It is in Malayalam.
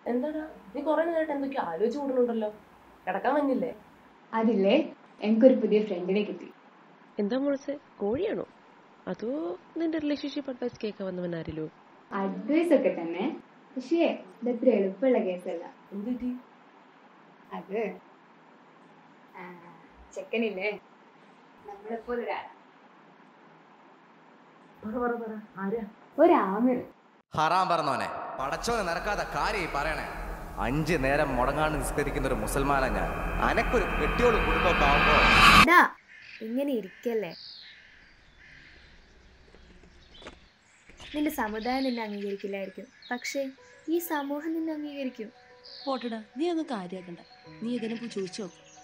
എന്താടാ നീ കുറെ നേരമായിട്ട് എന്തൊക്കെയോ ആലോചിച്ച് കൂടുന്നുണ്ടല്ലോ കിടക്കാൻ വന്നില്ലേ അതില്ലേ എനിക്കൊരു പുതിയ ഫ്രണ്ടിനെ കിട്ടി എന്താ മോളെ കോഴിയാണോ അതോ നിന്റെ റിലേഷൻഷിപ്പ് അഡ്വൈസ് കേൾക്കാൻ വന്നവനാരില്ലോ അഡ്വൈസ് ഒക്കെ തന്നെ പക്ഷേ ഇതത്ര എളുപ്പമുള്ള കേസല്ല എന്ത് പറ്റി അത് ആ, ചെക്കനില്ലേ നമ്മളെപ്പോലെ ഒരാളാ പറ പറ പറ ആരാ ഒരാമിർ ഹറാം പറഞ്ഞോനെ പടച്ചോനെ നിരക്കാതെ കാര്യം പറയണേ അഞ്ച് നേരം മുടങ്ങാണ്ട് നിസ്കരിക്കുന്ന ഒരു മുസൽമാനാ ഞാൻ അനക്കൊരു കെട്ടിയോളും കുടുംബമൊക്കെ ആവുമ്പോ ഡാ ഇങ്ങനെ ഇരിക്കല്ലേ നിന്റെ സമുദായം നിന്നെ അംഗീകരിക്കില്ലായിരിക്കും പക്ഷേ ഈ സമൂഹം നിന്നെ അംഗീകരിക്കും പോട്ടടാ നീ ഒന്നും കാര്യാക്കണ്ട നീ ഇതിനെ പോയി ചോദിച്ചു നോക്ക്